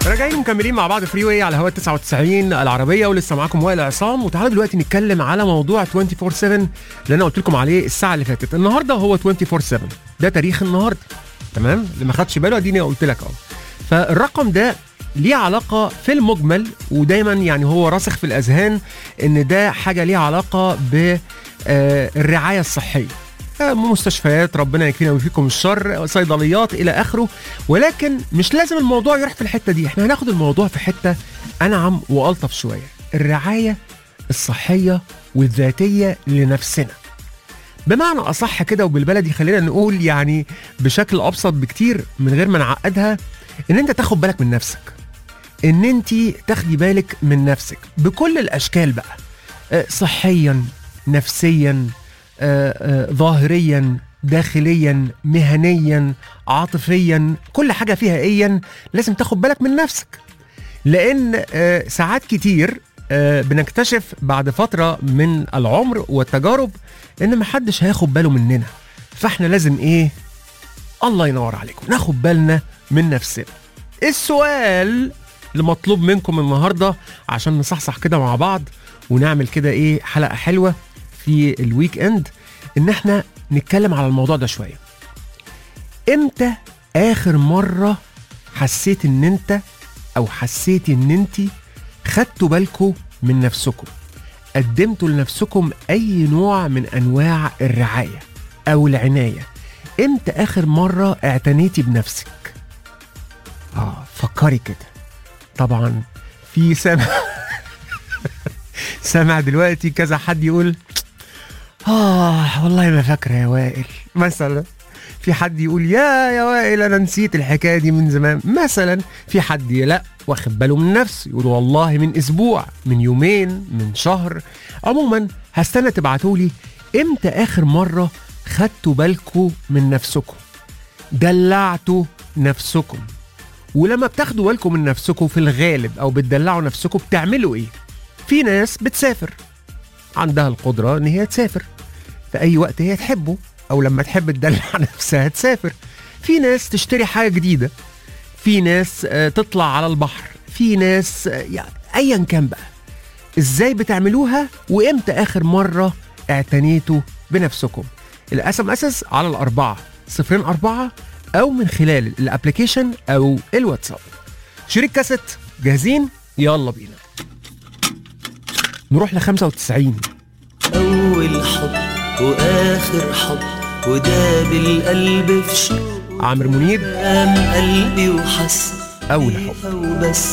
راجعين مكملين مع بعض فري واي على هوا 99 العربيه ولسه معاكم وائل عصام وتعالوا دلوقتي نتكلم على موضوع 24 7 اللي انا قلت لكم عليه الساعه اللي فاتت النهارده هو 24 7 ده تاريخ النهارده تمام اللي ما خدش باله اديني قلت لك اهو فالرقم ده ليه علاقة في المجمل ودايما يعني هو راسخ في الأذهان إن ده حاجة ليها علاقة بالرعاية الصحية مستشفيات ربنا يكفينا ويفيكم الشر صيدليات الى اخره ولكن مش لازم الموضوع يروح في الحته دي احنا هناخد الموضوع في حته انعم والطف شويه الرعايه الصحيه والذاتيه لنفسنا بمعنى اصح كده وبالبلدي خلينا نقول يعني بشكل ابسط بكتير من غير ما نعقدها ان انت تاخد بالك من نفسك ان انت تاخدي بالك من نفسك بكل الاشكال بقى أه، صحيا نفسيا آه، آه، ظاهريا داخليا مهنيا عاطفيا كل حاجه فيها ايا لازم تاخد بالك من نفسك لان آه، ساعات كتير آه، بنكتشف بعد فتره من العمر والتجارب ان محدش هياخد باله مننا فاحنا لازم ايه الله ينور عليكم ناخد بالنا من نفسنا السؤال اللي مطلوب منكم النهارده عشان نصحصح كده مع بعض ونعمل كده ايه حلقه حلوه في الويك اند ان احنا نتكلم على الموضوع ده شويه امتى اخر مره حسيت ان انت او حسيتي ان انت خدتوا بالكم من نفسكم قدمتوا لنفسكم اي نوع من انواع الرعايه او العنايه امتى اخر مره اعتنيتي بنفسك اه فكري كده طبعا في سامع سامع دلوقتي كذا حد يقول آه والله ما فاكرة يا وائل مثلا في حد يقول يا يا وائل أنا نسيت الحكاية دي من زمان مثلا في حد لا واخد باله من نفسه يقول والله من أسبوع من يومين من شهر عموما هستنى تبعتولي إمتى آخر مرة خدتوا بالكم من نفسكم دلعتوا نفسكم ولما بتاخدوا بالكم من نفسكم في الغالب أو بتدلعوا نفسكم بتعملوا إيه في ناس بتسافر عندها القدرة إن هي تسافر في أي وقت هي تحبه أو لما تحب تدلع نفسها تسافر في ناس تشتري حاجة جديدة في ناس آه، تطلع على البحر في ناس آه، يعني أيا كان بقى إزاي بتعملوها وإمتى آخر مرة اعتنيتوا بنفسكم الاس ام اس على الأربعة صفرين أربعة أو من خلال الابليكيشن أو الواتساب شريك كاسيت جاهزين يلا بينا نروح ل 95 أول حب وآخر حب وده بالقلب في شوق عامر منيب قام قلبي وحس أول حب وبس